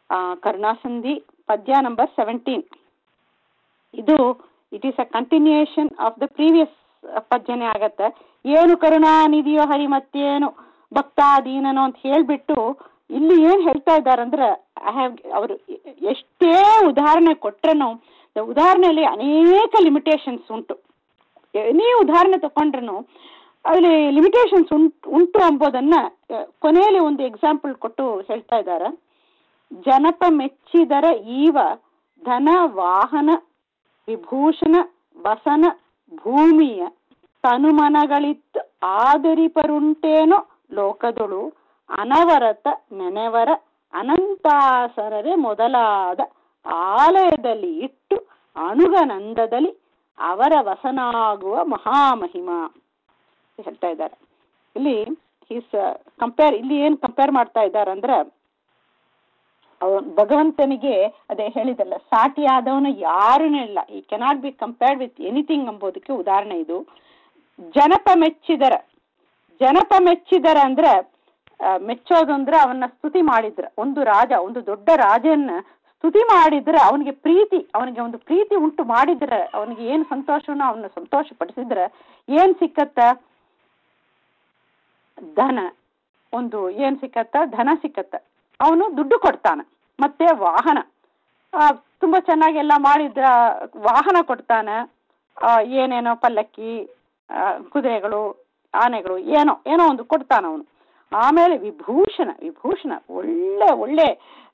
ಕರುಣಾಸಂಧಿ ಪದ್ಯ number seventeen ಇದು it is a continuation of the previous ಪದ್ಯನೇ ಆಗತ್ತೆ ಏನು ಕರುಣಾನಿಧಿಯೋ ಹರಿ ಮತ್ತೇನು ಭಕ್ತಾದೀನನೋ ಅಂತ ಹೇಳ್ಬಿಟ್ಟು ಇಲ್ಲಿ ಏನ್ ಹೇಳ್ತಾ ಇದ್ದಾರಂದ್ರೆ ಐ ಹ್ಯಾವ್ ಅವರು ಎಷ್ಟೇ ಉದಾಹರಣೆ ಕೊಟ್ರನು ಉದಾಹರಣೆಯಲ್ಲಿ ಅನೇಕ ಲಿಮಿಟೇಷನ್ಸ್ ಉಂಟು ಎನಿ ಉದಾಹರಣೆ ತಗೊಂಡ್ರು ಅಲ್ಲಿ ಲಿಮಿಟೇಷನ್ಸ್ ಉಂಟು ಉಂಟು ಎಂಬುದನ್ನ ಕೊನೆಯಲ್ಲಿ ಒಂದು ಎಕ್ಸಾಂಪಲ್ ಕೊಟ್ಟು ಹೇಳ್ತಾ ಇದ್ದಾರೆ ಜನಪ ಮೆಚ್ಚಿದರ ಈವ ಧನ ವಾಹನ ವಿಭೂಷಣ ವಸನ ಭೂಮಿಯ ತನುಮನಗಳಿತ್ತು ಆದರಿಪರುಂಟೇನೋ ಲೋಕದೊಳು ಅನವರತ ನೆನೆವರ ಅನಂತಾಸರರೆ ಮೊದಲಾದ ಆಲಯದಲ್ಲಿ ಇಟ್ಟು ಅಣುಗನಂದದಲ್ಲಿ ಅವರ ವಸನಾಗುವ ಮಹಾಮಹಿಮ ಹೇಳ್ತಾ ಇದ್ದಾರೆ ಇಲ್ಲಿ ಹಿಸ್ ಕಂಪೇರ್ ಇಲ್ಲಿ ಏನ್ ಕಂಪೇರ್ ಮಾಡ್ತಾ ಇದ್ದಾರೆ ಅಂದ್ರೆ ಭಗವಂತನಿಗೆ ಅದೇ ಹೇಳಿದಲ್ಲ ಸಾಟಿಯಾದವನು ಯಾರೂ ಇಲ್ಲ ಈ cannot be compared with anything ಎಂಬುದಕ್ಕೆ ಉದಾಹರಣೆ ಇದು ಜನಪ ಮೆಚ್ಚಿದರ ಜನಪ ಮೆಚ್ಚಿದರ ಅಂದ್ರೆ ಮೆಚ್ಚೋದು ಅಂದ್ರೆ ಅವನ್ನ ಸ್ತುತಿ ಮಾಡಿದ್ರ ಒಂದು ರಾಜ ಒಂದು ದೊಡ್ಡ ರಾಜನ್ನ ಸ್ತುತಿ ಮಾಡಿದ್ರೆ ಅವನಿಗೆ ಪ್ರೀತಿ ಅವನಿಗೆ ಒಂದು ಪ್ರೀತಿ ಉಂಟು ಮಾಡಿದ್ರೆ ಅವನಿಗೆ ಏನ್ ಸಂತೋಷನೋ ಅವನ್ನ ಸಂತೋಷ ಪಡಿಸಿದ್ರೆ ಏನ್ ಸಿಕ್ಕತ್ತ ಧನ ಒಂದು ಏನ್ ಸಿಕ್ಕತ್ತ ಧನ ಸಿಕ್ಕತ್ತ ಅವನು ದುಡ್ಡು ಕೊಡ್ತಾನ ಮತ್ತೆ ವಾಹನ ತುಂಬಾ ಚೆನ್ನಾಗೆಲ್ಲ ಮಾಡಿದ್ರ ವಾಹನ ಕೊಡ್ತಾನ ಏನೇನೋ ಪಲ್ಲಕ್ಕಿ ಕುದುರೆಗಳು ಆನೆಗಳು ಏನೋ ಏನೋ ಒಂದು ಕೊಡ್ತಾನ ಅವನು ಆಮೇಲೆ ವಿಭೂಷಣ ವಿಭೂಷಣ ಒಳ್ಳೆ ಒಳ್ಳೆ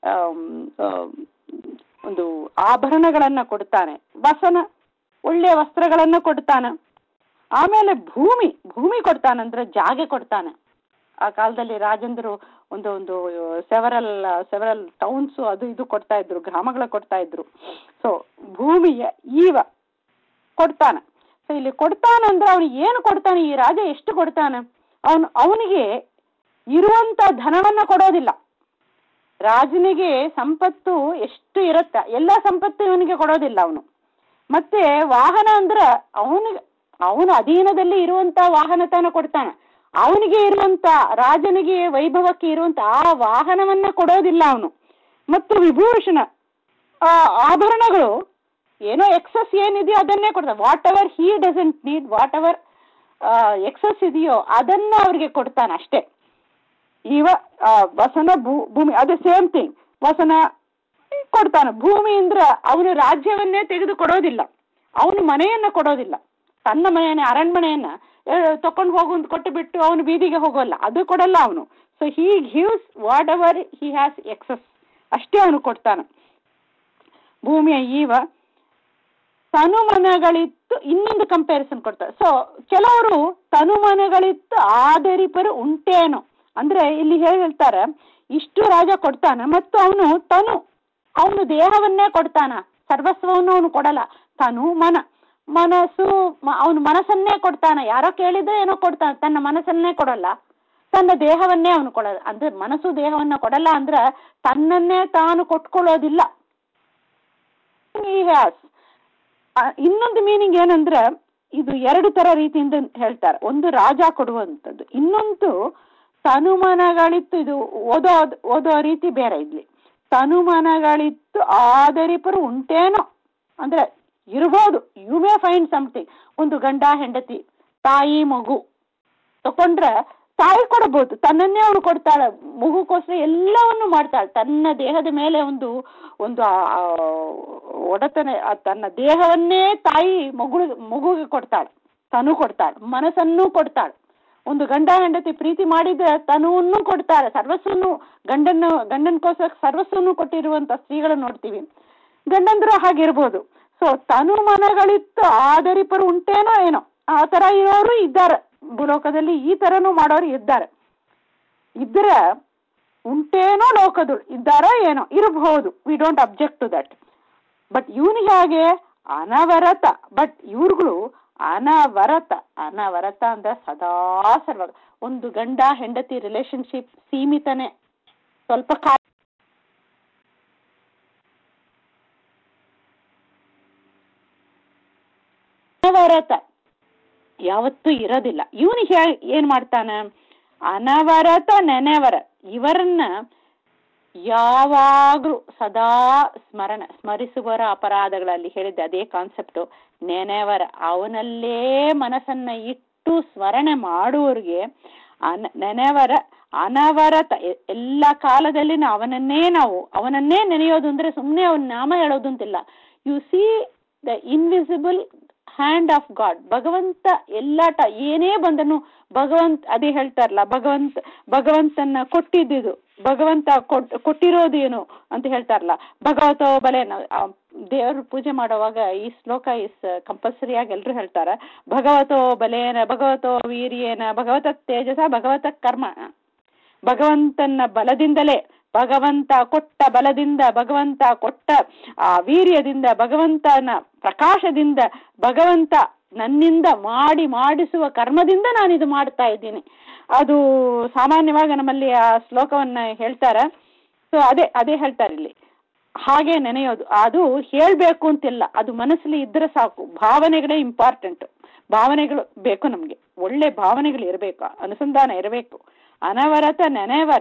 ಒಂದು ಆಭರಣಗಳನ್ನ ಕೊಡ್ತಾನೆ ವಸನ ಒಳ್ಳೆ ವಸ್ತ್ರಗಳನ್ನ ಕೊಡ್ತಾನ ಆಮೇಲೆ ಭೂಮಿ ಭೂಮಿ ಕೊಡ್ತಾನಂದ್ರೆ ಜಾಗೆ ಕೊಡ್ತಾನೆ ಆ ಕಾಲದಲ್ಲಿ ರಾಜೇಂದ್ರ ಒಂದು ಒಂದು ಸೆವರಲ್ ಸೆವರಲ್ ಟೌನ್ಸ್ ಅದು ಇದು ಕೊಡ್ತಾ ಇದ್ರು ಗ್ರಾಮಗಳ ಕೊಡ್ತಾ ಇದ್ರು ಸೊ ಭೂಮಿಯ ಈವ ಕೊಡ್ತಾನ ಸೊ ಇಲ್ಲಿ ಕೊಡ್ತಾನಂದ್ರೆ ಅವನಿಗೆ ಏನು ಕೊಡ್ತಾನೆ ಈ ರಾಜ ಎಷ್ಟು ಕೊಡ್ತಾನೆ ಅವನು ಅವನಿಗೆ ಇರುವಂತ ಧನವನ್ನ ಕೊಡೋದಿಲ್ಲ ರಾಜನಿಗೆ ಸಂಪತ್ತು ಎಷ್ಟು ಇರತ್ತ ಎಲ್ಲ ಸಂಪತ್ತು ಇವನಿಗೆ ಕೊಡೋದಿಲ್ಲ ಅವನು ಮತ್ತೆ ವಾಹನ ಅಂದ್ರ ಅವನಿಗೆ ಅವನ ಅಧೀನದಲ್ಲಿ ಇರುವಂತ ವಾಹನ ತಾನ ಕೊಡ್ತಾನೆ ಅವನಿಗೆ ಇರುವಂತ ರಾಜನಿಗೆ ವೈಭವಕ್ಕೆ ಇರುವಂತ ಆ ವಾಹನವನ್ನ ಕೊಡೋದಿಲ್ಲ ಅವನು ಮತ್ತು ವಿಭೂಷಣ ಆ ಆಭರಣಗಳು ಏನೋ ಎಕ್ಸಸ್ ಏನಿದೆಯೋ ಅದನ್ನೇ ಕೊಡ್ತಾನೆ whatever he doesn't need whatever excess ಇದೆಯೋ ಅದನ್ನ ಅವ್ರಿಗೆ ಕೊಡ್ತಾನೆ ಅಷ್ಟೇ ಇವ ವಸನ ಭೂ ಭೂಮಿ ಅದು ಸೇಮ್ ಥಿಂಗ್ ವಸನ ಕೊಡ್ತಾನೆ ಭೂಮಿ ಅಂದ್ರೆ ಅವನು ರಾಜ್ಯವನ್ನೇ ತೆಗೆದು ಕೊಡೋದಿಲ್ಲ ಅವನು ಮನೆಯನ್ನ ಕೊಡೋದಿಲ್ಲ ತನ್ನ ಮನೆಯನ್ನ ಅರಣ್ಮನೆಯನ್ನ ತಕೊಂಡು ಹೋಗು ಅಂತ ಕೊಟ್ಟು ಬಿಟ್ಟು ಅವನು ಬೀದಿಗೆ ಹೋಗೋಲ್ಲ ಅದು ಕೊಡಲ್ಲ ಅವನು so he gives whatever he has excess ಅಷ್ಟೇ ಅವನು ಕೊಡ್ತಾನೆ ಭೂಮಿಯ ಈವ ತನುಮನಗಳಿತ್ತು ಇನ್ನೊಂದು ಕಂಪ್ಯಾರಿಸನ್ ಕೊಡ್ತಾರೆ ಸೊ ಕೆಲವರು ತನುಮನಗಳಿತ್ತು ಆದರಿಪರು ಉಂಟೇನೋ ಅಂದ್ರೆ ಇಲ್ಲಿ ಹೇಳ್ತಾರೆ ಇಷ್ಟು ರಾಜ ಕೊಡ್ತಾನ ಮತ್ತು ಅವನು ತನು ಅವನು ದೇಹವನ್ನೇ ಕೊಡ್ತಾನ ಸರ್ವಸ್ವವನ್ನು ಅವನು ಕೊಡಲ್ಲ ತನು ಮನ ಮನಸ್ಸು ಅವನು ಮನಸ್ಸನ್ನೇ ಕೊಡ್ತಾನ ಯಾರೋ ಕೇಳಿದ್ರೆ ಏನೋ ಕೊಡ್ತಾನ ತನ್ನ ಮನಸ್ಸನ್ನೇ ಕೊಡಲ್ಲ ತನ್ನ ದೇಹವನ್ನೇ ಅವನು ಕೊಡಲ್ಲ ಅಂದ್ರೆ ಮನಸ್ಸು ದೇಹವನ್ನ ಕೊಡಲ್ಲ ಅಂದ್ರೆ ತನ್ನನ್ನೇ ತಾನು ಕೊಟ್ಕೊಳ್ಳೋದಿಲ್ಲ ಹ್ಯಾಸ್ ಇನ್ನೊಂದು ಮೀನಿಂಗ್ ಏನಂದ್ರೆ ಇದು ಎರಡು ತರ ರೀತಿಯಿಂದ ಹೇಳ್ತಾರೆ ಒಂದು ರಾಜ ಕೊಡುವಂಥದ್ದು ಇನ್ನೊಂದು ತನುಮನಗಳಿತ್ತು ಇದು ಓದೋ ಓದೋ ರೀತಿ ಬೇರೆ ಇಲ್ಲಿ ತನುಮನಗಳಿತ್ತು ಆದರಿಪರು ಉಂಟೇನೋ ಅಂದ್ರೆ ಇರ್ಬೋದು ಯು ಮೇ ಫೈಂಡ್ ಸಮಥಿಂಗ್ ಒಂದು ಗಂಡ ಹೆಂಡತಿ ತಾಯಿ ಮಗು ತಕೊಂಡ್ರೆ ತಾಯಿ ಕೊಡಬಹುದು ತನ್ನನ್ನೇ ಅವಳು ಕೊಡ್ತಾಳೆ ಮಗುಗೋಸ್ಕರ ಎಲ್ಲವನ್ನು ಮಾಡ್ತಾಳೆ ತನ್ನ ದೇಹದ ಮೇಲೆ ಒಂದು ಒಂದು ಒಡತನೆ ತನ್ನ ದೇಹವನ್ನೇ ತಾಯಿ ಮಗು ಮಗುಗೆ ಕೊಡ್ತಾಳೆ ತನು ಕೊಡ್ತಾಳೆ ಮನಸ್ಸನ್ನು ಕೊಡ್ತಾಳೆ ಒಂದು ಗಂಡ ಹೆಂಡತಿ ಪ್ರೀತಿ ಮಾಡಿದ್ರೆ ತನುವನ್ನು ಕೊಡ್ತಾರೆ ಸರ್ವಸ್ವನು ಗಂಡನ್ನು ಗಂಡನ್ಕೋಸ್ಕರ ಸರ್ವಸ್ವನು ಕೊಟ್ಟಿರುವಂತ ಸ್ತ್ರೀಗಳನ್ನು ನೋಡ್ತೀವಿ ಗಂಡಂದ್ರು ಹಾಗಿರ್ಬೋದು ಸೊ ತನು ಮನಗಳಿತ್ತು ಆದರಿಪರು ಉಂಟೇನೋ ಏನೋ ಆ ತರ ಇರೋರು ಇದ್ದಾರೆ ಭೂಲೋಕದಲ್ಲಿ ಈ ತರನು ಮಾಡೋರು ಇದ್ದಾರೆ ಇದ್ರೆ ಉಂಟೇನೋ ಲೋಕದಳು ಇದ್ದಾರೋ ಏನೋ ಇರಬಹುದು we don't object to that but ಇವನಿಗೆ ಹಾಗೆ ಅನವರತ ಬಟ್ ಇವ್ರುಗಳು ಅನವರತ ಅನವರತ ಅಂದ್ರೆ ಸದಾ ಸರ್ವ ಒಂದು ಗಂಡ ಹೆಂಡತಿ ರಿಲೇಶನ್ಶಿಪ್ ಸೀಮಿತನೇ ಸ್ವಲ್ಪ ಕಾಲ ಅನವರತ ಯಾವತ್ತೂ ಇರೋದಿಲ್ಲ ಇವನಿಗೆ ಏನ್ ಮಾಡ್ತಾನ ಅನವರತ ನೆನೆವರ ಇವರನ್ನ ಯಾವಾಗ್ಲೂ ಸದಾ ಸ್ಮರಣ ಸ್ಮರಿಸುವರ ಅಪರಾಧಗಳಲ್ಲಿ ಹೇಳಿದ್ದೆ ಅದೇ ಕಾನ್ಸೆಪ್ಟು ನೆನೆವರ ಅವನಲ್ಲೇ ಮನಸ್ಸನ್ನ ಇಟ್ಟು ಸ್ಮರಣೆ ಮಾಡುವವರಿಗೆ ಅನ ನೆನೆವರ ಅನವರತ ಎ- ಎಲ್ಲ ಕಾಲದಲ್ಲಿ ಅವನನ್ನೇ ನಾವು ಅವನನ್ನೇ ನೆನೆಯೋದು ಅಂದ್ರೆ ಸುಮ್ಮನೆ ಅವನ ನಾಮ ಹೇಳೋದು ಅಂತಿಲ್ಲ you see the invisible hand of God ಭಗವಂತ ಎಲ್ಲ ಟ ಏನೇ ಬಂದನು ಭಗವಂತ ಅದೇ ಹೇಳ್ತಾರಲ್ಲ ಭಗವಂತ ಭಗವಂತನ ಕೊಟ್ಟಿದ್ದುದು ಭಗವಂತ ಕೊಟ್ ಕೊಟ್ಟಿರೋದೇನು ಅಂತ ಹೇಳ್ತಾರಲ್ಲ ಭಗವತೋ ಬಲೆ ದೇವ್ರ ಪೂಜೆ ಮಾಡುವಾಗ ಈ ಶ್ಲೋಕ ಇಸ್ ಕಂಪಲ್ಸರಿ ಆಗಿ ಎಲ್ರು ಹೇಳ್ತಾರ ಭಗವತೋ ಬಲೇನ ಭಗವತೋ ವೀರ್ಯೇನ ಭಗವತ ತೇಜಸ ಭಗವತ ಕರ್ಮ ಭಗವಂತನ ಬಲದಿಂದಲೇ ಭಗವಂತ ಕೊಟ್ಟ ಬಲದಿಂದ ಭಗವಂತ ಕೊಟ್ಟ ಆ ವೀರ್ಯದಿಂದ ಭಗವಂತನ ಪ್ರಕಾಶದಿಂದ ಭಗವಂತ ನನ್ನಿಂದ ಮಾಡಿ ಮಾಡಿಸುವ ಕರ್ಮದಿಂದ ನಾನು ಇದು ಮಾಡ್ತಾ ಇದ್ದೀನಿ ಅದು ಸಾಮಾನ್ಯವಾಗಿ ನಮ್ಮಲ್ಲಿ ಆ ಶ್ಲೋಕವನ್ನ ಹೇಳ್ತಾರೆ ಸೊ ಅದೇ ಅದೇ ಹೇಳ್ತಾರೆ ಇಲ್ಲಿ ಹಾಗೆ ನೆನೆಯೋದು ಅದು ಹೇಳ್ಬೇಕು ಅಂತಿಲ್ಲ ಅದು ಮನಸ್ಸಲ್ಲಿ ಇದ್ರೆ ಸಾಕು ಭಾವನೆಗಳೇ ಇಂಪಾರ್ಟೆಂಟ್ ಭಾವನೆಗಳು ಬೇಕು ನಮ್ಗೆ ಒಳ್ಳೆ ಭಾವನೆಗಳು ಇರಬೇಕು ಅನುಸಂಧಾನ ಇರಬೇಕು ಅನವರತ ನೆನೆವರ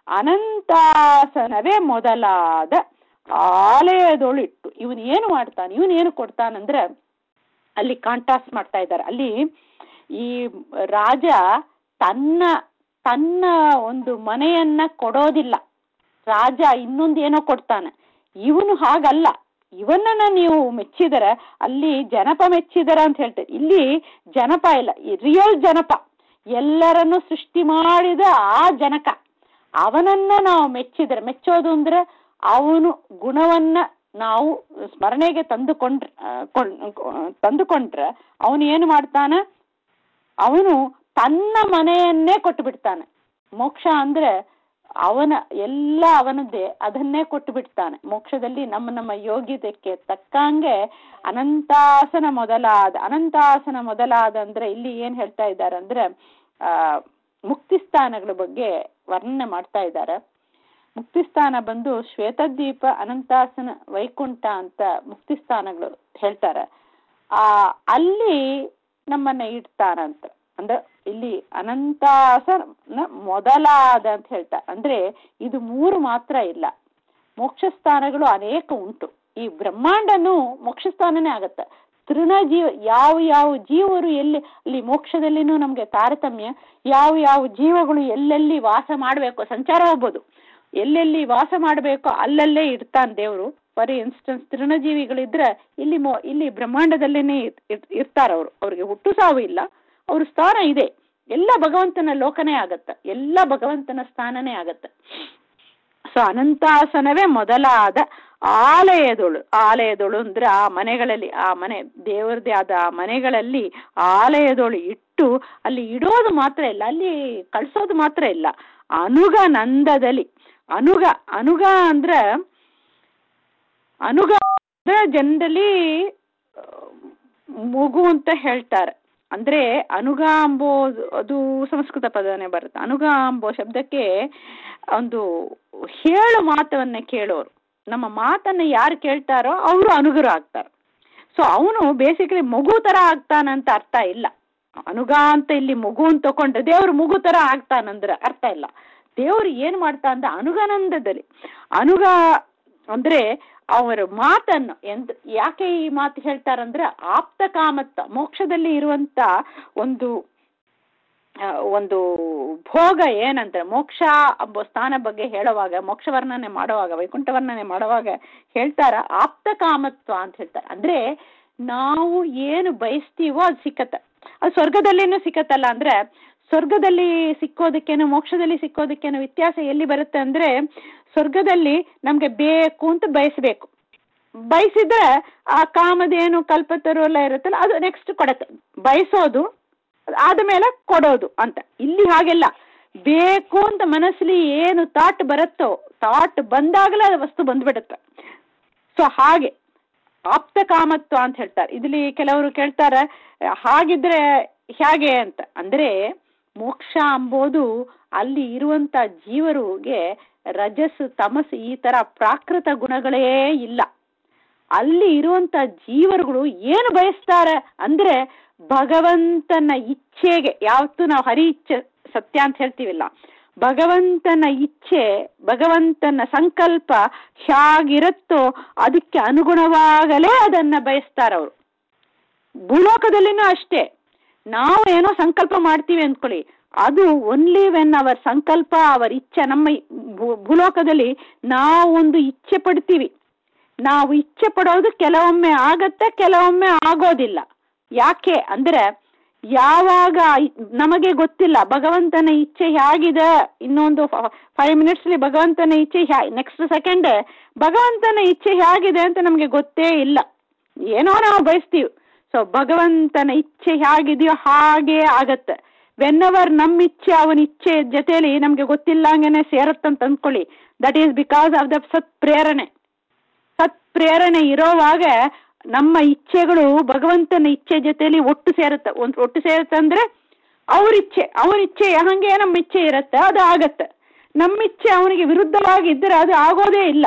ಅನಂತಾಸನವೇ ಮೊದಲಾದ ಆಲಯದೊಳಿಟ್ಟು ಇವನ್ ಏನು ಮಾಡ್ತಾನೆ ಇವನ್ ಏನು ಕೊಡ್ತಾನಂದ್ರೆ ಅಲ್ಲಿ ಕಾಂಟ್ರಾಸ್ಟ್ ಮಾಡ್ತಾ ಇದ್ದಾರೆ ಅಲ್ಲಿ ಈ ರಾಜ ತನ್ನ ತನ್ನ ಒಂದು ಮನೆಯನ್ನ ಕೊಡೋದಿಲ್ಲ ರಾಜ ಇನ್ನೊಂದು ಏನೋ ಕೊಡ್ತಾನೆ ಇವನು ಹಾಗಲ್ಲ ಇವನನ್ನ ನೀವು ಮೆಚ್ಚಿದರೆ ಅಲ್ಲಿ ಜನಪ ಮೆಚ್ಚಿದರ ಅಂತ ಹೇಳ್ತಾರೆ ಇಲ್ಲಿ ಜನಪ ಇಲ್ಲ ರಿಯಲ್ ಜನಪ ಎಲ್ಲರನ್ನು ಸೃಷ್ಟಿ ಮಾಡಿದ ಆ ಜನಕ ಅವನನ್ನ ನಾವು ಮೆಚ್ಚಿದರೆ ಮೆಚ್ಚೋದು ಅಂದ್ರೆ ಅವನು ಗುಣವನ್ನ ನಾವು ಸ್ಮರಣೆಗೆ ತಂದುಕೊಂಡ್ರೆ ಆ, ಕೊಂಡ್- ತಂದುಕೊಂಡ್ರೆ ಅವನು ಏನು ಮಾಡ್ತಾನ ಅವನು ತನ್ನ ಮನೆಯನ್ನೇ ಕೊಟ್ಟು ಬಿಡ್ತಾನೆ ಮೋಕ್ಷ ಅಂದ್ರೆ ಅವನ ಎಲ್ಲ ಅವನದ್ದೇ ಅದನ್ನೇ ಕೊಟ್ಟು ಬಿಡ್ತಾನೆ ಮೋಕ್ಷದಲ್ಲಿ ನಮ್ಮ ನಮ್ಮ ಯೋಗ್ಯತೆಗೆ ತಕ್ಕಂಗೆ ಅನಂತಾಸನ ಮೊದಲಾದ ಅನಂತಾಸನ ಮೊದಲಾದ ಅಂದ್ರೆ ಇಲ್ಲಿ ಏನ್ ಹೇಳ್ತಾ ಇದ್ದಾರೆ ಅಂದ್ರೆ ಆ ಮುಕ್ತಿ ಸ್ಥಾನಗಳ ಬಗ್ಗೆ ವರ್ಣನೆ ಮಾಡ್ತಾ ಇದ್ದಾರೆ ಮುಕ್ತಿ ಸ್ಥಾನ ಬಂದು ಶ್ವೇತದ್ವೀಪ ಅನಂತಾಸನ ವೈಕುಂಠ ಅಂತ ಮುಕ್ತಿ ಸ್ಥಾನಗಳು ಹೇಳ್ತಾರೆ ಆ ಅಲ್ಲಿ ನಮ್ಮನ್ನ ಇಡ್ತಾರಂತ ಅಂದ್ರೆ ಇಲ್ಲಿ ಅನಂತಾಸನ ಮೊದಲಾದ ಅಂತ ಹೇಳ್ತಾರೆ ಅಂದ್ರೆ ಇದು ಮೂರು ಮಾತ್ರ ಇಲ್ಲ ಮೋಕ್ಷ ಸ್ಥಾನಗಳು ಅನೇಕ ಉಂಟು ಈ ಬ್ರಹ್ಮಾಂಡನು ಮೋಕ್ಷ ಸ್ಥಾನನೇ ಆಗತ್ತೆ ತೃಣ ಜೀವ ಯಾವ ಯಾವ ಜೀವರು ಎಲ್ಲಿ ಅಲ್ಲಿ ಮೋಕ್ಷದಲ್ಲಿನೂ ನಮ್ಗೆ ತಾರತಮ್ಯ ಯಾವ ಯಾವ ಜೀವಗಳು ಎಲ್ಲೆಲ್ಲಿ ವಾಸ ಮಾಡಬೇಕು ಸಂಚಾರ ಹೋಗ್ಬೋದು ಎಲ್ಲೆಲ್ಲಿ ವಾಸ ಮಾಡಬೇಕೋ ಅಲ್ಲಲ್ಲೇ ಇರ್ತಾನೆ ದೇವರು ಫಾರ್ ಇನ್ಸ್ಟೆನ್ಸ್ ತೃಣಜೀವಿಗಳಿದ್ರೆ ಇಲ್ಲಿ ಮೊ ಇಲ್ಲಿ ಬ್ರಹ್ಮಾಂಡದಲ್ಲೇನೆ ಇರ್ತಾರ ಅವರು ಅವ್ರಿಗೆ ಹುಟ್ಟು ಸಾವು ಇಲ್ಲ ಅವ್ರ ಸ್ಥಾನ ಇದೆ ಎಲ್ಲ ಭಗವಂತನ ಲೋಕನೇ ಆಗತ್ತ ಎಲ್ಲ ಭಗವಂತನ ಸ್ಥಾನನೇ ಆಗತ್ತ ಸೊ ಅನಂತಾಸನವೇ ಮೊದಲಾದ ಆಲಯದೊಳು ಆಲಯದೊಳು ಅಂದ್ರೆ ಆ ಮನೆಗಳಲ್ಲಿ ಆ ಮನೆ ದೇವರದೇ ಆದ ಆ ಮನೆಗಳಲ್ಲಿ ಆಲಯದೊಳು ಇಟ್ಟು ಅಲ್ಲಿ ಇಡೋದು ಮಾತ್ರ ಇಲ್ಲ ಅಲ್ಲಿ ಕಳ್ಸೋದು ಮಾತ್ರ ಇಲ್ಲ ಅನುಗ ನಂದದಲ್ಲಿ ಅನುಗ ಅನುಗ ಅಂದ್ರ ಅನುಗ ಅಂದ್ರೆ ಜನರಲಿ ಮಗು ಅಂತ ಹೇಳ್ತಾರೆ ಅಂದ್ರೆ ಅನುಗ ಅಂಬೋದು ಅದು ಸಂಸ್ಕೃತ ಪದನೇ ಬರುತ್ತೆ ಅನುಗ ಅಂಬೋ ಶಬ್ದಕ್ಕೆ ಒಂದು ಹೇಳು ಮಾತವನ್ನ ಕೇಳೋರು ನಮ್ಮ ಮಾತನ್ನ ಯಾರು ಕೇಳ್ತಾರೋ ಅವರು ಅನುಗರು ಆಗ್ತಾರೆ ಸೊ ಅವನು ಬೇಸಿಕಲಿ ಮಗು ತರ ಆಗ್ತಾನಂತ ಅರ್ಥ ಇಲ್ಲ ಅನುಗ ಅಂತ ಇಲ್ಲಿ ಮಗು ಅಂತ ತಕೊಂಡ್ರೆ ದೇವ್ರು ಮಗು ತರ ಆಗ್ತಾನಂದ್ರೆ ಅರ್ಥ ಇಲ್ಲ ದೇವ್ರು ಏನ್ ಮಾಡ್ತಾ ಅಂತ ಅನುಗಾನಂದದಲ್ಲಿ ಅನುಗ ಅಂದ್ರೆ ಅವರ ಮಾತನ್ನು ಎಂತ ಯಾಕೆ ಈ ಮಾತು ಹೇಳ್ತಾರಂದ್ರೆ ಆಪ್ತ ಕಾಮತ್ತ ಮೋಕ್ಷದಲ್ಲಿ ಇರುವಂತ ಒಂದು ಆ, ಒಂದು ಭೋಗ ಏನಂದ್ರೆ ಮೋಕ್ಷ ಎಂಬ ಸ್ಥಾನ ಬಗ್ಗೆ ಹೇಳುವಾಗ ಮೋಕ್ಷ ವರ್ಣನೆ ಮಾಡುವಾಗ ವೈಕುಂಠ ವರ್ಣನೆ ಮಾಡುವಾಗ ಹೇಳ್ತಾರ ಆಪ್ತ ಕಾಮತ್ವ ಅಂತ ಹೇಳ್ತಾರೆ ಅಂದ್ರೆ ನಾವು ಏನು ಬಯಸ್ತೀವೋ ಅದು ಸಿಕ್ಕತ್ತ ಅದು ಸ್ವರ್ಗದಲ್ಲೇನು ಸಿಕ್ಕತ್ತಲ್ಲ ಅಂದ್ರೆ ಸ್ವರ್ಗದಲ್ಲಿ ಸಿಕ್ಕೋದಕ್ಕೇನು ಮೋಕ್ಷದಲ್ಲಿ ಸಿಕ್ಕೋದಕ್ಕೇನು ವ್ಯತ್ಯಾಸ ಎಲ್ಲಿ ಬರುತ್ತೆ ಅಂದ್ರೆ ಸ್ವರ್ಗದಲ್ಲಿ ನಮ್ಗೆ ಬೇಕು ಅಂತ ಬಯಸಬೇಕು ಬಯಸಿದ್ರೆ ಆ ಕಾಮದೇನು ಕಲ್ಪತರು ಎಲ್ಲ ಇರುತ್ತಲ್ಲ ಅದು ನೆಕ್ಸ್ಟ್ ಕೊಡತ್ತೆ ಬಯಸೋದು ಆದಮೇಲೆ ಕೊಡೋದು ಅಂತ ಇಲ್ಲಿ ಹಾಗೆಲ್ಲ ಬೇಕು ಅಂತ ಮನಸ್ಸಲ್ಲಿ ಏನು ಥಾಟ್ ಬರುತ್ತೋ ಥಾಟ್ ಬಂದಾಗಲೇ ಅದು ವಸ್ತು ಬಂದ್ಬಿಡುತ್ತೆ ಸೊ ಹಾಗೆ ಆಪ್ತ ಕಾಮತ್ವ ಅಂತ ಹೇಳ್ತಾರೆ ಇಲ್ಲಿ ಕೆಲವರು ಕೇಳ್ತಾರೆ ಹಾಗಿದ್ರೆ ಹೇಗೆ ಅಂತ ಅಂದ್ರೆ ಮೋಕ್ಷ ಅಂಬೋದು ಅಲ್ಲಿ ಇರುವಂತ ಜೀವರಿಗೆ ರಜಸ್ ತಮಸ್ ಈ ತರ ಪ್ರಾಕೃತ ಗುಣಗಳೇ ಇಲ್ಲ ಅಲ್ಲಿ ಇರುವಂತ ಜೀವರುಗಳು ಏನು ಬಯಸ್ತಾರೆ ಅಂದ್ರೆ ಭಗವಂತನ ಇಚ್ಛೆಗೆ ಯಾವತ್ತು ನಾವು ಹರಿ ಇಚ್ಛೆ ಸತ್ಯ ಅಂತ ಹೇಳ್ತೀವಿಲ್ಲ ಭಗವಂತನ ಇಚ್ಛೆ ಭಗವಂತನ ಸಂಕಲ್ಪ ಹೇಗಿರುತ್ತೋ ಅದಕ್ಕೆ ಅನುಗುಣವಾಗಲೇ ಅದನ್ನ ಬಯಸ್ತಾರವರು ಭೂಲೋಕದಲ್ಲಿನೂ ಅಷ್ಟೇ ನಾವು ಏನೋ ಸಂಕಲ್ಪ ಮಾಡ್ತೀವಿ ಅಂದ್ಕೊಳ್ಳಿ ಅದು ಓನ್ಲಿ ವೆನ್ ಅವರ್ ಸಂಕಲ್ಪ ಅವರ್ ಇಚ್ಛೆ ನಮ್ಮ ಭೂ- ಭೂಲೋಕದಲ್ಲಿ ನಾವು ಒಂದು ಇಚ್ಛೆ ಪಡ್ತೀವಿ ನಾವು ಇಚ್ಛೆ ಪಡೋದು ಕೆಲವೊಮ್ಮೆ ಆಗತ್ತೆ ಕೆಲವೊಮ್ಮೆ ಆಗೋದಿಲ್ಲ ಯಾಕೆ ಅಂದ್ರೆ ಯಾವಾಗ ಇ- ನಮಗೆ ಗೊತ್ತಿಲ್ಲ ಭಗವಂತನ ಇಚ್ಛೆ ಹೇಗಿದೆ ಇನ್ನೊಂದು ಫೈವ್ ಮಿನಿಟ್ಸ್ಲಿ ಭಗವಂತನ ಇಚ್ಛೆ ನೆಕ್ಸ್ಟ್ ಸೆಕೆಂಡ್ ಭಗವಂತನ ಇಚ್ಛೆ ಹೇಗಿದೆ ಅಂತ ನಮಗೆ ಗೊತ್ತೇ ಇಲ್ಲ ಏನೋ ನಾವು ಬಯಸ್ತೀವಿ ಸೊ ಭಗವಂತನ ಇಚ್ಛೆ ಹೇಗಿದೆಯೋ ಹಾಗೇ ಆಗತ್ತೆ ವೆನ್ ಅವರ್ ನಮ್ಮ ಇಚ್ಛೆ ಅವನ ಇಚ್ಛೆ ಜೊತೆಲಿ ನಮಗೆ ಗೊತ್ತಿಲ್ಲಂಗೆನೆ ಸೇರತ್ತಂತ ಅಂದ್ಕೊಳ್ಳಿ that is because of the ಸತ್ ಪ್ರೇರಣೆ ಸತ್ ಪ್ರೇರಣೆ ಇರೋವಾಗ ನಮ್ಮ ಇಚ್ಛೆಗಳು ಭಗವಂತನ ಇಚ್ಛೆ ಜೊತೆಲಿ ಒಟ್ಟು ಸೇರುತ್ತೆ ಒಂದು ಒಟ್ಟು ಸೇರುತ್ತೆ ಅಂದ್ರೆ ಅವ್ರ ಇಚ್ಛೆ ಅವನ ಇಚ್ಛೆ ಹಂಗೆ ನಮ್ಮ ಇಚ್ಛೆ ಇರುತ್ತೆ ಅದು ಆಗತ್ತೆ ನಮ್ಮ ಇಚ್ಛೆ ಅವನಿಗೆ ವಿರುದ್ಧವಾಗಿ ಇದ್ದರೆ ಅದು ಆಗೋದೇ ಇಲ್ಲ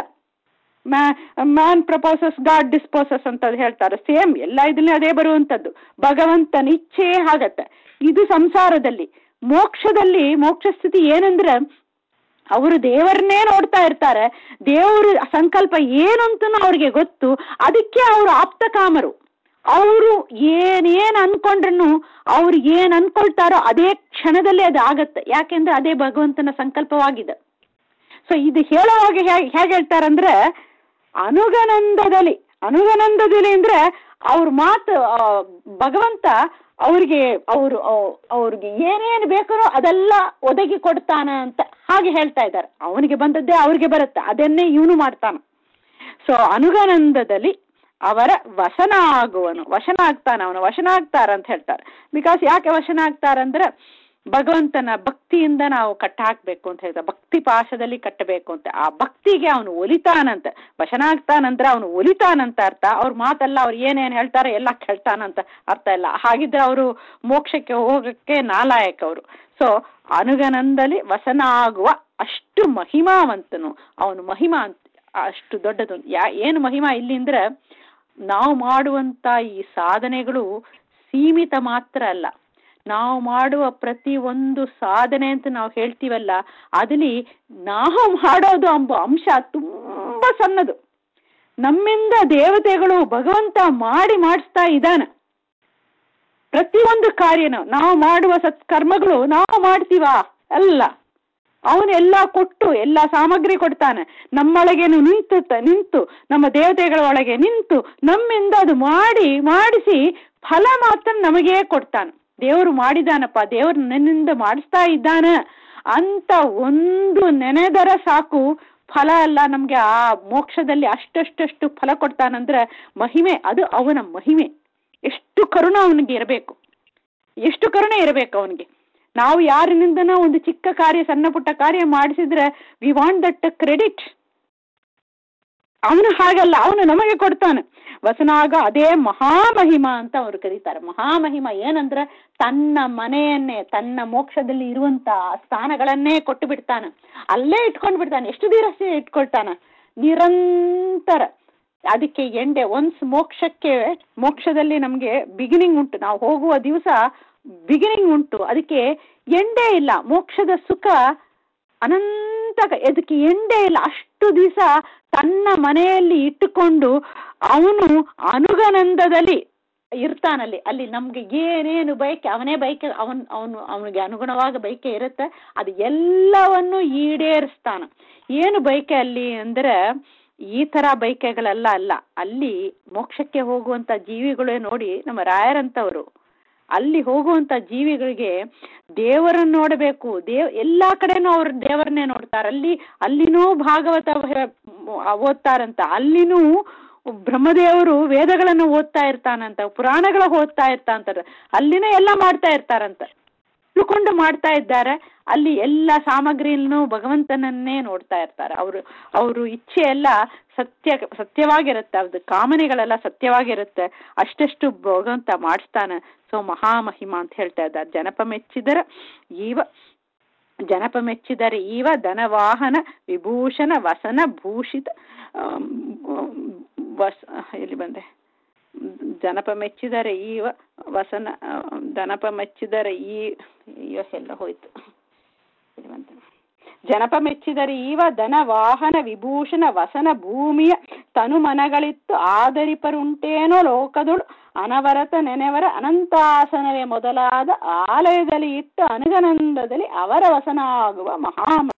ಮ್ಯಾನ್ ಪ್ರಪೋಸಸ್ ಗಾಡ್ ಡಿಸ್ಪೋಸಸ್ ಅಂತ ಹೇಳ್ತಾರೆ ಸೇಮ್ ಎಲ್ಲ ಇದನ್ನೇ ಅದೇ ಬರುವಂಥದ್ದು ಭಗವಂತನ ಇಚ್ಛೆ ಆಗತ್ತೆ ಇದು ಸಂಸಾರದಲ್ಲಿ ಮೋಕ್ಷದಲ್ಲಿ ಮೋಕ್ಷ ಸ್ಥಿತಿ ಏನಂದ್ರೆ ಅವರು ದೇವರನ್ನೇ ನೋಡ್ತಾ ಇರ್ತಾರೆ ದೇವರು ಸಂಕಲ್ಪ ಏನು ಅಂತನೂ ಅವ್ರಿಗೆ ಗೊತ್ತು ಅದಕ್ಕೆ ಅವರು ಆಪ್ತ ಕಾಮರು ಅವರು ಏನೇನು ಅನ್ಕೊಂಡ್ರು ಅವ್ರು ಏನು ಅನ್ಕೊಳ್ತಾರೋ ಅದೇ ಕ್ಷಣದಲ್ಲಿ ಅದು ಆಗತ್ತೆ ಯಾಕೆಂದ್ರೆ ಅದೇ ಭಗವಂತನ ಸಂಕಲ್ಪವಾಗಿದೆ ಸೊ ಇದು ಹೇಳುವಾಗ ಹೇಗೆ ಹೇಗೆ ಹೇಳ್ತಾರಂದ್ರೆ ಅನುಗನಂದದಲ್ಲಿ ಅನುಗನಂದದಲ್ಲಿ ಅಂದ್ರೆ ಅವ್ರ ಮಾತು ಆ, ಭಗವಂತ ಅವ್ರಿಗೆ ಅವರು ಅವ್ರಿಗೆ ಏನೇನು ಬೇಕೋ ಅದೆಲ್ಲ ಒದಗಿ ಕೊಡ್ತಾನ ಅಂತ ಹಾಗೆ ಹೇಳ್ತಾ ಇದ್ದಾರೆ ಅವನಿಗೆ ಬಂದದ್ದೇ ಅವ್ರಿಗೆ ಬರುತ್ತೆ ಅದನ್ನೇ ಇವನು ಮಾಡ್ತಾನ ಸೊ ಅನುಗನಂದದಲ್ಲಿ ಅವರ ವಶನ ಆಗುವನು ವಶನ ಆಗ್ತಾನ ಅವನು ವಶನ ಆಗ್ತಾರ ಅಂತ ಹೇಳ್ತಾರೆ ಬಿಕಾಸ್ ಯಾಕೆ ವಶನ ಆಗ್ತಾರಂದ್ರೆ ಭಗವಂತನ ಭಕ್ತಿಯಿಂದ ನಾವು ಕಟ್ಟ ಹಾಕ್ಬೇಕು ಅಂತ ಹೇಳ್ತಾರೆ ಭಕ್ತಿ ಪಾಶದಲ್ಲಿ ಕಟ್ಟಬೇಕು ಅಂತ ಆ ಭಕ್ತಿಗೆ ಅವನು ಒಲಿತಾನಂತ ವಶನ ಆಗ್ತಾನಂದ್ರೆ ಅವನು ಒಲಿತಾನಂತ ಅರ್ಥ ಅವ್ರ ಮಾತೆಲ್ಲ ಅವ್ರು ಏನೇನು ಹೇಳ್ತಾರೆ ಎಲ್ಲ ಕೇಳ್ತಾನಂತ ಅರ್ಥ ಇಲ್ಲ ಹಾಗಿದ್ರೆ ಅವರು ಮೋಕ್ಷಕ್ಕೆ ಹೋಗಕ್ಕೆ ನಾಲಾಯಕ ಅವರು ಸೊ ಅನುಗನಂದಲಿ ವಸನ ಆಗುವ ಅಷ್ಟು ಮಹಿಮಾವಂತನು ಅವನು ಮಹಿಮಾ ಅಂತ ಅಷ್ಟು ದೊಡ್ಡದು ಯಾ ಏನು ಮಹಿಮಾ ಇಲ್ಲಿ ಅಂದ್ರೆ ನಾವು ಮಾಡುವಂತ ಈ ಸಾಧನೆಗಳು ಸೀಮಿತ ಮಾತ್ರ ಅಲ್ಲ ನಾವು ಮಾಡುವ ಪ್ರತಿ ಒಂದು ಸಾಧನೆ ಅಂತ ನಾವು ಹೇಳ್ತೀವಲ್ಲ ಅದಲ್ಲಿ ನಾವು ಮಾಡೋದು ಎಂಬ ಅಂಶ ತುಂಬಾ ಸಣ್ಣದು ನಮ್ಮಿಂದ ದೇವತೆಗಳು ಭಗವಂತ ಮಾಡಿ ಮಾಡಿಸ್ತಾ ಇದ್ದಾನೆ ಪ್ರತಿಯೊಂದು ಕಾರ್ಯನು ನಾವು ಮಾಡುವ ಸತ್ಕರ್ಮಗಳು ನಾವು ಮಾಡ್ತೀವಾ ಅಲ್ಲ ಅವನೆಲ್ಲ ಕೊಟ್ಟು ಎಲ್ಲ ಸಾಮಗ್ರಿ ಕೊಡ್ತಾನೆ ನಮ್ಮೊಳಗೇನು ನಿಂತು ನಿಂತು ನಮ್ಮ ದೇವತೆಗಳ ಒಳಗೆ ನಿಂತು ನಮ್ಮಿಂದ ಅದು ಮಾಡಿ ಮಾಡಿಸಿ ಫಲ ಮಾತ್ರ ನಮಗೇ ಕೊಡ್ತಾನೆ ದೇವರು ಮಾಡಿದಾನಪ್ಪ ದೇವರು ನನ್ನಿಂದ ಮಾಡಿಸ್ತಾ ಇದ್ದಾನ ಅಂತ ಒಂದು ನೆನೆದರ ಸಾಕು ಫಲ ಎಲ್ಲ ನಮ್ಗೆ ಆ ಮೋಕ್ಷದಲ್ಲಿ ಅಷ್ಟಷ್ಟಷ್ಟು ಫಲ ಕೊಡ್ತಾನಂದ್ರೆ ಮಹಿಮೆ ಅದು ಅವನ ಮಹಿಮೆ ಎಷ್ಟು ಕರುಣ ಅವನಿಗೆ ಇರಬೇಕು ಎಷ್ಟು ಕರುಣೆ ಇರಬೇಕು ಅವನಿಗೆ ನಾವು ಯಾರಿನಿಂದನೋ ಒಂದು ಚಿಕ್ಕ ಕಾರ್ಯ ಸಣ್ಣ ಪುಟ್ಟ ಕಾರ್ಯ ಮಾಡಿಸಿದ್ರೆ ವಿ ವಾಂಟ್ ದಟ್ ಕ್ರೆಡಿಟ್ ಅವನು ಹಾಗಲ್ಲ ಅವನು ನಮಗೆ ಕೊಡ್ತಾನೆ ವಸನಾಗ ಅದೇ ಮಹಾಮಹಿಮ ಅಂತ ಅವರು ಕರೀತಾರೆ ಮಹಾಮಹಿಮ ಏನಂದ್ರೆ ತನ್ನ ಮನೆಯನ್ನೇ ತನ್ನ ಮೋಕ್ಷದಲ್ಲಿ ಇರುವಂತ ಸ್ಥಾನಗಳನ್ನೇ ಕೊಟ್ಟು ಬಿಡ್ತಾನೆ ಅಲ್ಲೇ ಇಟ್ಕೊಂಡು ಬಿಡ್ತಾನೆ ಎಷ್ಟು ದಿವಸ ಇಟ್ಕೊಳ್ತಾನ ನಿರಂತರ ಅದಕ್ಕೆ ಎಂಡೆ ಒನ್ಸ್ ಮೋಕ್ಷಕ್ಕೆ ಮೋಕ್ಷದಲ್ಲಿ ನಮಗೆ ಬಿಗಿನಿಂಗ್ ಉಂಟು ನಾವು ಹೋಗುವ ದಿವಸ ಬಿಗಿನಿಂಗ್ ಉಂಟು ಅದಕ್ಕೆ ಎಂಡೇ ಇಲ್ಲ ಮೋಕ್ಷದ ಸುಖ ಅನಂತ ಅದಕ್ಕೆ ಎಂಡೇ ಇಲ್ಲ ಅಷ್ಟು ದಿವಸ ತನ್ನ ಮನೆಯಲ್ಲಿ ಇಟ್ಟುಕೊಂಡು ಅವನು ಅನುಗನಂದದಲ್ಲಿ ಇರ್ತಾನಲ್ಲಿ ಅಲ್ಲಿ ನಮ್ಗೆ ಏನೇನು ಬಯಕೆ ಅವನೇ ಬಯಕೆ ಅವನ್ ಅವನು ಅವನಿಗೆ ಅನುಗುಣವಾಗ ಬಯಕೆ ಇರುತ್ತೆ ಅದು ಎಲ್ಲವನ್ನು ಈಡೇರಿಸ್ತಾನ ಏನು ಬಯಕೆ ಅಲ್ಲಿ ಅಂದ್ರೆ ಈ ತರ ಬಯಕೆಗಳೆಲ್ಲ ಅಲ್ಲ ಅಲ್ಲಿ ಮೋಕ್ಷಕ್ಕೆ ಹೋಗುವಂತ ಜೀವಿಗಳೇ ನೋಡಿ ನಮ್ಮ ರಾಯರಂತವರು ಅಲ್ಲಿ ಹೋಗುವಂತ ಜೀವಿಗಳಿಗೆ ದೇವರನ್ನು ನೋಡಬೇಕು ದೇವ್ ಎಲ್ಲಾ ಕಡೆನೂ ಅವ್ರು ದೇವರನ್ನೇ ನೋಡ್ತಾರೆ ಅಲ್ಲಿ ಅಲ್ಲಿನೂ ಭಾಗವತ ಓದ್ತಾರಂತ ಅಲ್ಲಿನೂ ಬ್ರಹ್ಮದೇವರು ವೇದಗಳನ್ನು ಓದ್ತಾ ಇರ್ತಾನಂತ ಪುರಾಣಗಳ ಓದ್ತಾ ಇರ್ತಾಂತಾರೆ ಅಲ್ಲಿನೇ ಎಲ್ಲ ಮಾಡ್ತಾ ಇರ್ತಾರಂತ ತಿಳ್ಕೊಂಡು ಮಾಡ್ತಾ ಇದ್ದಾರೆ ಅಲ್ಲಿ ಎಲ್ಲ ಸಾಮಗ್ರಿಯನ್ನು ಭಗವಂತನನ್ನೇ ನೋಡ್ತಾ ಇರ್ತಾರೆ ಅವರು ಅವರು ಇಚ್ಛೆ ಎಲ್ಲ ಸತ್ಯ ಸತ್ಯವಾಗಿರುತ್ತೆ ಅದು ಕಾಮನೆಗಳೆಲ್ಲ ಸತ್ಯವಾಗಿರುತ್ತೆ ಅಷ್ಟೆಷ್ಟು ಭಗವಂತ ಮಾಡಿಸ್ತಾನೆ ಸೊ ಮಹಾಮಹಿಮ ಅಂತ ಹೇಳ್ತಾ ಇದ್ದಾರೆ ಜನಪ ಮೆಚ್ಚಿದರ ಈವ ಜನಪ ಮೆಚ್ಚಿದರೆ ಈವ ಧನವಾಹನ ವಿಭೂಷಣ ವಸನ ಭೂಷಿತ ವಸ ಎಲ್ಲಿ ಬಂದೆ ಜನಪ ಮೆಚ್ಚಿದರೆ ಈವ ವಸನ ದನಪ ಮೆಚ್ಚಿದರೆ ಈ ಅಯ್ಯೋ ಎಲ್ಲ ಹೋಯ್ತು ಇಲ್ಲಿ ಬಂತು ಜನಪ ಮೆಚ್ಚಿದರೆ ಈವ ಧನ ವಾಹನ ವಿಭೂಷಣ ವಸನ ಭೂಮಿಯ ತನುಮನಗಳಿತ್ತು ಆದರಿಪರುಂಟೇನೋ ಲೋಕದೊಳು ಅನವರತ ನೆನೆವರ ಅನಂತಾಸನವೇ ಮೊದಲಾದ ಆಲಯದಲ್ಲಿ ಇಟ್ಟು ಅನುಗನಂದದಲ್ಲಿ ಅವರ ವಸನ ಆಗುವ ಮಹಾಮ